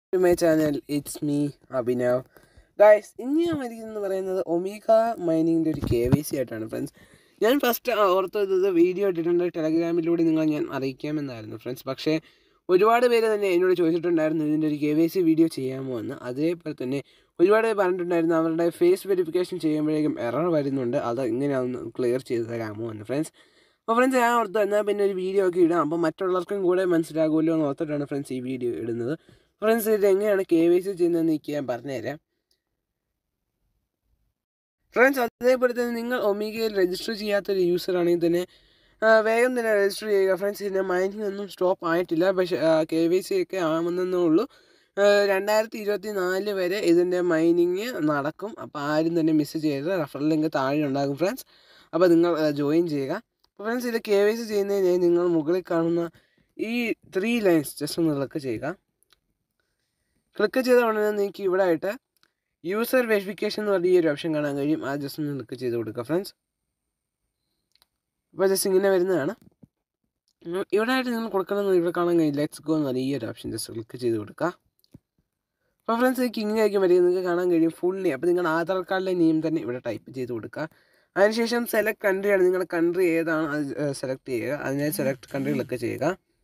to my channel it's me Abhinav guys ഇനി ഞാൻ വരിക്കുന്നത് പറയുന്നത് ഒമീഗ മൈനിങ്ങിൻ്റെ ഒരു കെ വൈ സി ആയിട്ടാണ് ഫ്രണ്ട്സ് ഞാൻ ഫസ്റ്റ് ഓർത്തത് ഇത് വീഡിയോ ഇട്ടിട്ടുണ്ട് ടെലഗ്രാമിലൂടെ നിങ്ങളെ ഞാൻ അറിയിക്കാമെന്നായിരുന്നു ഫ്രണ്ട്സ് പക്ഷേ ഒരുപാട് പേര് തന്നെ എന്നോട് ചോദിച്ചിട്ടുണ്ടായിരുന്നു ഇതിൻ്റെ ഒരു കെ വൈ സി വീഡിയോ ചെയ്യാമോ എന്ന് അതേപോലെ തന്നെ ഒരുപാട് പേര് പറഞ്ഞിട്ടുണ്ടായിരുന്നു അവരുടെ ഫേസ് വെരിഫിക്കേഷൻ ചെയ്യുമ്പോഴേക്കും എറർ വരുന്നുണ്ട് അത് ഇങ്ങനെയാണെന്ന് ക്ലിയർ ചെയ്ത് തരാമോ എന്ന് ഫ്രണ്ട്സ് അപ്പോൾ ഫ്രണ്ട്സ് ഞാൻ ഓർത്തു എന്നാൽ പിന്നെ ഒരു വീഡിയോ ഒക്കെ ഇടാം അപ്പോൾ മറ്റുള്ളവർക്കും കൂടെ മനസ്സിലാകുമല്ലോ എന്ന് ഓർത്തിട്ടാണ് ഫ്രണ്ട്സ് ഈ വീഡിയോ ഇടുന്നത് ഫ്രണ്ട്സ് ഇത് എങ്ങനെയാണ് കെ വൈ സി ചെയ്യുന്നതെന്ന് എനിക്ക് ഞാൻ പറഞ്ഞുതരാം ഫ്രണ്ട്സ് അതേപോലെ തന്നെ നിങ്ങൾ ഒമീഗയിൽ രജിസ്റ്റർ ചെയ്യാത്തൊരു യൂസർ ആണെങ്കിൽ തന്നെ ആ, വേഗം തന്നെ രജിസ്റ്റർ ചെയ്യുക ഫ്രണ്ട്സ് ഇതിൻ്റെ മൈനിങ് ഒന്നും സ്റ്റോപ്പ് ആയിട്ടില്ല പക്ഷേ കെ വൈ സി ഒക്കെ ആവുന്നേ ഉള്ളൂ ആ, രണ്ടായിരത്തി ഇരുപത്തി നാല് വരെ ഇതിൻ്റെ മൈനിങ് നടക്കും അപ്പോൾ ആരും തന്നെ മിസ് ചെയ്ത് റഫറൽ ലിങ്ക് താഴെ ഉണ്ടാകും ഫ്രണ്ട്സ് അപ്പോൾ നിങ്ങൾ ജോയിൻ ചെയ്യുക അപ്പോൾ ഫ്രണ്ട്സ് ഇത് കെ വൈ സി ചെയ്യുന്നതിന് നിങ്ങൾ മുകളിൽ കാണുന്ന ഈ ത്രീ ലൈൻസ് ജസ്റ്റ് ഒന്ന് ക്ലിക്ക് ചെയ്യുക ക്ലിക്ക് ചെയ്ത ഉടനെ നിങ്ങൾക്ക് ഇവിടെ ആയിട്ട് യൂസർ വെരിഫിക്കേഷൻ എന്ന് പറഞ്ഞ ഈ ഒരു ഓപ്ഷൻ കാണാൻ കഴിയും ആ ജസ്റ്റ് ഒന്ന് ക്ലിക്ക് ചെയ്ത് കൊടുക്കുക ഫ്രണ്ട്സ് അപ്പോൾ ജസ്റ്റ് ഇങ്ങനെ വരുന്നതാണ് ഉം, ഇവിടെ ആയിട്ട് നിങ്ങൾ കൊടുക്കണമെന്ന് ഇവിടെ കാണാൻ കഴിയും ലെറ്റ്സ് ഗോ എന്ന് പറഞ്ഞ ഈ ഒരു ഓപ്ഷൻ ജസ്റ്റ് ക്ലിക്ക് ചെയ്ത് കൊടുക്കുക അപ്പോൾ ഫ്രണ്ട്സ് നിങ്ങൾക്ക് ഇങ്ങനെ ആയിരിക്കും വരിക നിങ്ങൾക്ക് കാണാൻ കഴിയും ഫുൾ നെയിം അപ്പോൾ നിങ്ങളുടെ ആധാർ കാർഡിലെ നെയിം തന്നെ ഇവിടെ ടൈപ്പ് ചെയ്ത് കൊടുക്കുക അതിനുശേഷം സെലക്ട് കൺട്രിയാണ് നിങ്ങളുടെ കൺട്രി ഏതാണ് അത് സെലക്ട് ചെയ്യുക അതിനായി സെലക്ട് കൺട്രി ക്ലിക്ക് ചെയ്യുക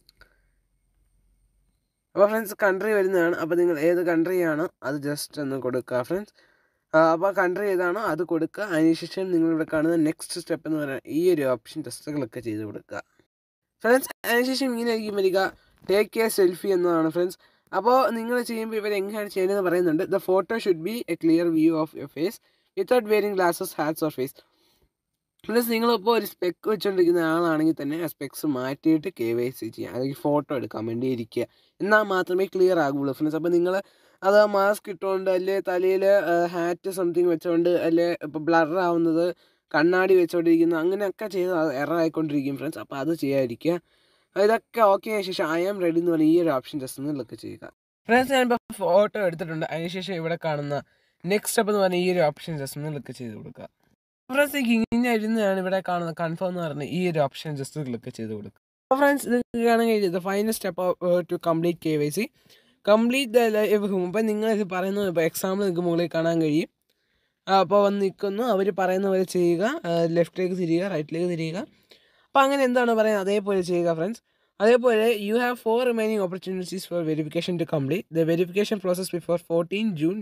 അപ്പോൾ ഫ്രണ്ട്സ് കൺട്രി വരുന്നതാണ് അപ്പോൾ നിങ്ങൾ ഏത് കൺട്രിയാണ് അത് ജസ്റ്റ് ഒന്ന് കൊടുക്കുക ഫ്രണ്ട്സ് അപ്പോൾ കൺട്രി ഏതാണോ അത് കൊടുക്കുക അതിനുശേഷം നിങ്ങളിവിടെ കാണുന്ന നെക്സ്റ്റ് സ്റ്റെപ്പ് എന്ന് പറയുന്നത് ഈ ഒരു ഓപ്ഷൻ ജസ്റ്റ് ക്ലിക്ക് ചെയ്ത് കൊടുക്കുക ഫ്രണ്ട്സ് അതിനുശേഷം ഇങ്ങനെ ആയിരിക്കും വരിക ടേക്ക് എ സെൽഫി എന്നതാണ് ഫ്രണ്ട്സ് അപ്പോൾ നിങ്ങൾ ചെയ്യുമ്പോൾ ഇവർ എങ്ങനെയാണ് ചെയ്യുന്നതെന്ന് പറയുന്നുണ്ട് the photo should be a clear view of your face without wearing glasses hats or face plus നിങ്ങളിപ്പോൾ ഒരു സ്പെക്ക് വെച്ചുകൊണ്ടിരിക്കുന്ന ആളാണെങ്കിൽ തന്നെ ആ സ്പെക്സ് മാറ്റിയിട്ട് കെ വൈ സി ചെയ്യുക അല്ലെങ്കിൽ ഫോട്ടോ എടുക്കാൻ വേണ്ടി ഇരിക്കുക എന്നാൽ മാത്രമേ ക്ലിയർ ആകുള്ളൂ ഫ്രണ്ട്സ് അപ്പോൾ നിങ്ങൾ അത് മാസ്ക് ഇട്ടുകൊണ്ട് അല്ലെ തലയിൽ ഹാറ്റ് സംതിങ് വെച്ചുകൊണ്ട് അല്ലെ ഇപ്പോൾ ബ്ലർ ആവുന്നത് കണ്ണാടി വെച്ചുകൊണ്ടിരിക്കുന്നു അങ്ങനെയൊക്കെ ചെയ്ത് എറർ ആയിക്കൊണ്ടിരിക്കും ഫ്രണ്ട്സ് അപ്പോൾ അത് ചെയ്യാതിരിക്കുക ഇതൊക്കെ ഓക്കെ ആയ ശേഷം ഐ ആം റെഡി എന്ന് പറഞ്ഞ ഈ ഒരു ഓപ്ഷൻ ജസ്റ്റ് ഒന്ന് ക്ലിക്ക് ചെയ്യുക ഫ്രണ്ട്സ് ഞാനിപ്പോൾ ഫോട്ടോ എടുത്തിട്ടുണ്ട് അതിനുശേഷം ഇവിടെ കാണുന്ന നെക്സ്റ്റ് സ്റ്റെപ്പ് എന്ന് പറഞ്ഞ ഈ ഒരു ഓപ്ഷൻ ജസ്റ്റ് ഒന്ന് ക്ലിക്ക് ചെയ്ത് കൊടുക്കുക ഫ്രണ്ട്സ് ഇങ്ങനെ ഇരുന്നാണ് ഇവിടെ കാണുന്ന കൺഫേം എന്ന് പറഞ്ഞ ഈ ഒരു ഓപ്ഷൻ ജസ്റ്റ് ക്ലിക്ക് ചെയ്ത് കൊടുക്കുക അപ്പോൾ ഫ്രണ്ട്സ് ഇത് കാണാൻ കഴിയുന്നത് final step to complete K Y C complete the live home ഇപ്പം നിങ്ങൾ ഇത് പറയുന്നത് ഇപ്പോൾ എക്സാമ്പിൾ നിങ്ങൾക്ക് മുകളിൽ കാണാൻ കഴിയും അപ്പോൾ വന്ന് നിൽക്കുന്നു അവർ പറയുന്ന പോലെ ചെയ്യുക ലെഫ്റ്റിലേക്ക് തിരിയുക റൈറ്റിലേക്ക് തിരിയുക അപ്പോൾ അങ്ങനെ എന്താണ് പറയുന്നത് അതേപോലെ ചെയ്യുക ഫ്രണ്ട്സ് അതേപോലെ you have four remaining opportunities for verification to complete the verification process before fourteen June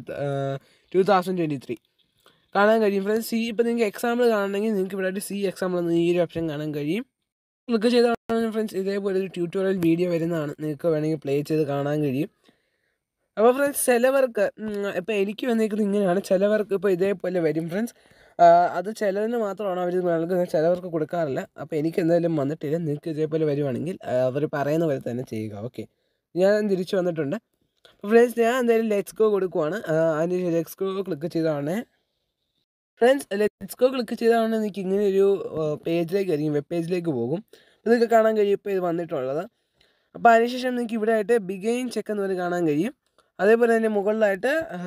two thousand twenty three കാണാൻ കഴിയും ഫ്രണ്ട്സ് സി ഇപ്പോൾ നിങ്ങൾക്ക് എക്സാമ്പിൾ കാണണമെങ്കിൽ നിങ്ങൾക്ക് ഇവിടെ സി എക്സാമ്പിൾ എന്ന ഈ ഒരു ഓപ്ഷൻ കാണാൻ കഴിയും ക്ലിക്ക് ചെയ്താണ് ഫ്രണ്ട്സ് ഇതേപോലെ ഒരു ട്യൂട്ടോറിയൽ വീഡിയോ വരുന്നതാണ് നിങ്ങൾക്ക് വേണമെങ്കിൽ പ്ലേ ചെയ്ത് കാണാൻ കഴിയും അപ്പോൾ ഫ്രണ്ട്സ് ചിലവർക്ക് ഇപ്പോൾ എനിക്ക് വന്നിരിക്കുന്നത് ഇങ്ങനെയാണ് ചിലവർക്ക് ഇപ്പോൾ ഇതേപോലെ വരും ഫ്രണ്ട്സ് അത് ചിലതിന് മാത്രമാണ് അവർ നൽകുന്നത് ചിലവർക്ക് കൊടുക്കാറില്ല അപ്പോൾ എനിക്ക് എന്തായാലും വന്നിട്ടില്ല നിങ്ങൾക്ക് ഇതേപോലെ വരുവാണെങ്കിൽ അവർ പറയുന്ന പോലെ തന്നെ ചെയ്യുക ഓക്കെ ഞാൻ തിരിച്ചു വന്നിട്ടുണ്ട് അപ്പോൾ ഫ്രണ്ട്സ് ഞാൻ എന്തായാലും ലെറ്റ്സ് ഗോ കൊടുക്കുവാണ് അതിന് ലെറ്റ്സ് ഗോ ക്ലിക്ക് ചെയ്തതാണ് ഫ്രണ്ട്സ് ലെറ്റ്സ് ഗോ ക്ലിക്ക് ചെയ്താണ് നിങ്ങൾക്ക് ഇങ്ങനെ ഒരു പേജിലേക്ക് ആയിരിക്കും വെബ് പേജിലേക്ക് പോകും നിങ്ങൾക്ക് കാണാൻ കഴിയും ഇപ്പോൾ ഇത് വന്നിട്ടുള്ളത് അപ്പോൾ അതിനുശേഷം നിങ്ങൾക്ക് ഇവിടെ ആയിട്ട് ബിഗൈൻ ചെക്ക് എന്ന് പറഞ്ഞ് കാണാൻ കഴിയും അതേപോലെ തന്നെ മുകളിലായിട്ട്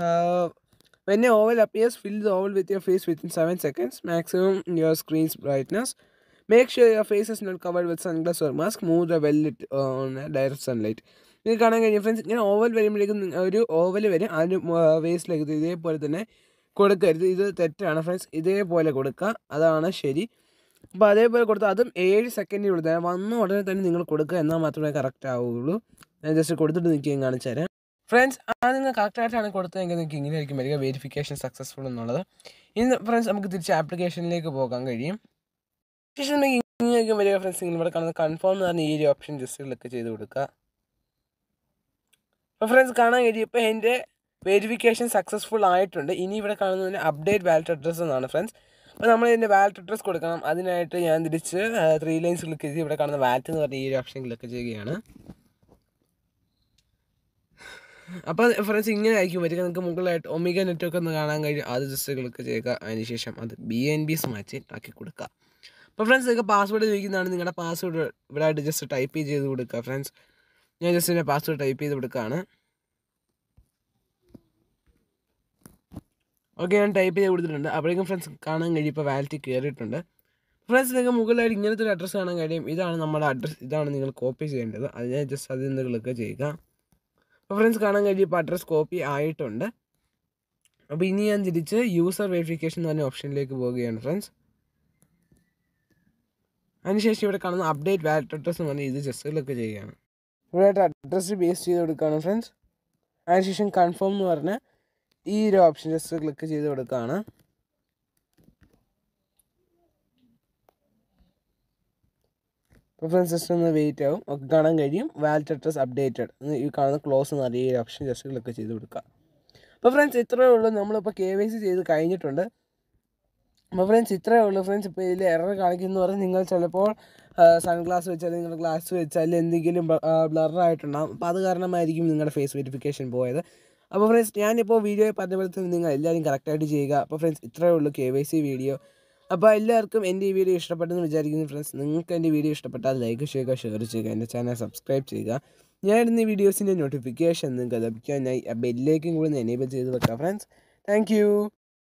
when a oval appears fill the oval with your face within seven seconds maximum your screen's brightness make sure your face is not covered with sunglass or mask move the well it on direct sunlight നിങ്ങൾക്ക് കാണാൻ കഴിയും friends ഇങ്ങനെ oval വരുമ്പോഴേക്കും നിങ്ങ- ഒരു oval വരും അതിന് വേസ്റ്റിലേക്ക് ഇതേപോലെ തന്നെ കൊടുക്കരുത് ഇത് തെറ്റാണ് ഫ്രണ്ട്സ് ഇതേപോലെ കൊടുക്കുക അതാണ് ശരി അപ്പോൾ അതേപോലെ കൊടുത്താൽ അതും ഏഴ് സെക്കൻഡിൽ കൊടുത്താൽ വന്ന ഉടനെ തന്നെ നിങ്ങൾ കൊടുക്കുക എന്നാൽ മാത്രമേ കറക്റ്റ് ആവുകയുള്ളൂ ഞാൻ ജസ്റ്റ് കൊടുത്തിട്ട് നിങ്ങൾക്ക് ഞാൻ കാണിച്ചു തരാം ഫ്രണ്ട്സ് ആ നിങ്ങൾ കറക്റ്റായിട്ടാണ് കൊടുത്തതെങ്കിൽ നിങ്ങൾക്ക് ഇങ്ങനെ ആയിരിക്കും വരിക വെരിഫിക്കേഷൻ സക്സസ്ഫുൾ എന്നുള്ളത് ഇന്ന് ഫ്രണ്ട്സ് നമുക്ക് തിരിച്ച് ആപ്ലിക്കേഷനിലേക്ക് പോകാൻ കഴിയും ശേഷം നമുക്ക് ഇങ്ങനെ ആയിരിക്കും വരിക ഫ്രണ്ട്സ് നിങ്ങൾ ഇവിടെ കാണുന്ന കൺഫേം എന്ന് പറഞ്ഞ ഈ ഒരു ഓപ്ഷൻ ജസ്റ്റ് ക്ലിക്ക് ചെയ്ത് കൊടുക്കുക അപ്പോൾ ഫ്രണ്ട്സ് കാണാൻ കഴിയും ഇപ്പോൾ എൻ്റെ വെരിഫിക്കേഷൻ സക്സസ്ഫുൾ ആയിട്ടുണ്ട് ഇനി ഇവിടെ കാണുന്നതിന് അപ്ഡേറ്റ് വാലറ്റ് അഡ്രസ്സ് എന്നാണ് ഫ്രണ്ട്സ് അപ്പോൾ നമ്മൾ ഇതിൻ്റെ വാലറ്റ് അഡ്രസ്സ് കൊടുക്കണം അതിനായിട്ട് ഞാൻ തിരിച്ച് ത്രീ ലൈൻസ് ക്ലിക്ക് ചെയ്ത് ഇവിടെ കാണുന്ന വാലറ്റ് എന്ന് പറഞ്ഞ ഈ ഒരു ഓപ്ഷൻ ക്ലിക്ക് ചെയ്യുകയാണ് അപ്പോൾ ഫ്രണ്ട്സ് ഇങ്ങനെ ആയിരിക്കും വരിക നിങ്ങൾക്ക് മുകളിലായിട്ട് ഒമിക നെറ്റ്വർക്ക് ഒന്ന് കാണാൻ കഴിയും അത് ജസ്റ്റ് ക്ലിക്ക് ചെയ്യുക അതിനുശേഷം അത് ബി എൻ ബി മാച്ച് ആക്കി കൊടുക്കുക അപ്പോൾ ഫ്രണ്ട്സ് നിങ്ങൾക്ക് പാസ്വേഡ് ചോദിക്കുന്നതാണ് നിങ്ങളുടെ പാസ്വേഡ് ഇവിടെ ആയിട്ട് ജസ്റ്റ് ടൈപ്പ് ചെയ്ത് കൊടുക്കുക ഫ്രണ്ട്സ് ഞാൻ ജസ്റ്റ് എൻ്റെ പാസ്വേഡ് ടൈപ്പ് ചെയ്ത് കൊടുക്കുകയാണ് ഓക്കെ ഞാൻ ടൈപ്പ് ചെയ്ത് കൊടുത്തിട്ടുണ്ട് അപ്പോഴേക്കും ഫ്രണ്ട്സ് കാണാൻ കഴിയും ഇപ്പോൾ വാലറ്റ് കയറിയിട്ടുണ്ട് ഫ്രണ്ട്സ് നിങ്ങൾക്ക് മുകളിലായിട്ട് ഇങ്ങനത്തെ ഒരു അഡ്രസ്സ് കാണാൻ കഴിയും ഇതാണ് നമ്മുടെ അഡ്രസ്സ് ഇതാണ് നിങ്ങൾ കോപ്പി ചെയ്യേണ്ടത് അതിനെ ജസ്റ്റ് അതിൽ നിന്ന് ക്ലിക്ക് ചെയ്യുക അപ്പോൾ ഫ്രണ്ട്സ് കാണാൻ കഴിയും ഇപ്പോൾ അഡ്രസ് കോപ്പി ആയിട്ടുണ്ട് അപ്പോൾ ഇനി ഞാൻ തിരിച്ച് യൂസർ വെരിഫിക്കേഷൻ എന്ന് പറഞ്ഞ ഓപ്ഷനിലേക്ക് പോവുകയാണ് ഫ്രണ്ട്സ് അതിനുശേഷം ഇവിടെ കാണുന്ന അപ്ഡേറ്റ് വാലറ്റ് അഡ്രസ് എന്ന് പറഞ്ഞാൽ ഇത് ജസ്റ്റ് ക്ലിക്ക് ചെയ്യുകയാണ് ഇവിടെ അഡ്രസ്സ് ബേസ് ചെയ്ത് കൊടുക്കുകയാണ് ഫ്രണ്ട്സ് അതിനുശേഷം കൺഫേം എന്ന് പറഞ്ഞ ഈ ഒരു ഓപ്ഷൻ ജസ്റ്റ് ക്ലിക്ക് ചെയ്ത് കൊടുക്കുകയാണ് അപ്പോൾ ഫ്രണ്ട്സ് ജസ്റ്റ് ഒന്ന് വെയിറ്റ് ആവും ഒക്കെ കാണാൻ കഴിയും വാലറ്റ് അഡ്രസ് അപ്ഡേറ്റഡ് ഈ കാണുന്ന ക്ലോസ് എന്ന് പറഞ്ഞ ഈ ഓപ്ഷൻ ജസ്റ്റ് ക്ലിക്ക് ചെയ്ത് കൊടുക്കുക അപ്പോൾ ഫ്രണ്ട്സ് ഇത്രയേ ഉള്ളൂ നമ്മളിപ്പോൾ കെ വൈ സി ചെയ്ത് കഴിഞ്ഞിട്ടുണ്ട് അപ്പോൾ ഫ്രണ്ട്സ് ഇത്രയേ ഉള്ളൂ ഫ്രണ്ട്സ് ഇപ്പോൾ ഇതിൽ എറർ കാണിക്കുന്നു പറഞ്ഞാൽ നിങ്ങൾ ചിലപ്പോൾ സൺഗ്ലാസ് വെച്ചാൽ നിങ്ങളുടെ ഗ്ലാസ് വെച്ചാൽ എന്തെങ്കിലും ബ്ലറായിട്ടുണ്ടാകും അപ്പോൾ അത് കാരണമായിരിക്കും നിങ്ങളുടെ ഫേസ് വെരിഫിക്കേഷൻ പോയത് അപ്പോൾ ഫ്രണ്ട്സ് ഞാനിപ്പോൾ വീഡിയോ പറഞ്ഞ പോലെ തന്നെ നിങ്ങൾ എല്ലാവരും കറക്റ്റായിട്ട് ചെയ്യുക അപ്പോൾ ഫ്രണ്ട്സ് ഇത്രയേ ഉള്ളൂ കെ വൈ സി വീഡിയോ അപ്പോൾ എല്ലാവർക്കും എൻ്റെ ഈ വീഡിയോ ഇഷ്ടപ്പെട്ടെന്ന് വിചാരിക്കുന്നു ഫ്രണ്ട്സ് നിങ്ങൾക്ക് എൻ്റെ വീഡിയോ ഇഷ്ടപ്പെട്ടാൽ ലൈക്ക് ചെയ്യുക ഷെയർ ചെയ്യുക എൻ്റെ ചാനൽ സബ്സ്ക്രൈബ് ചെയ്യുക ഞാൻ ഇടുന്ന ഈ വീഡിയോസിൻ്റെ നോട്ടിഫിക്കേഷൻ നിങ്ങൾക്ക് ലഭിക്കാനായി ആ ബെല്ലിലേക്കും കൂടി ഒന്ന് എനേബിൾ ചെയ്ത് വെക്കാം ഫ്രണ്ട്സ് താങ്ക്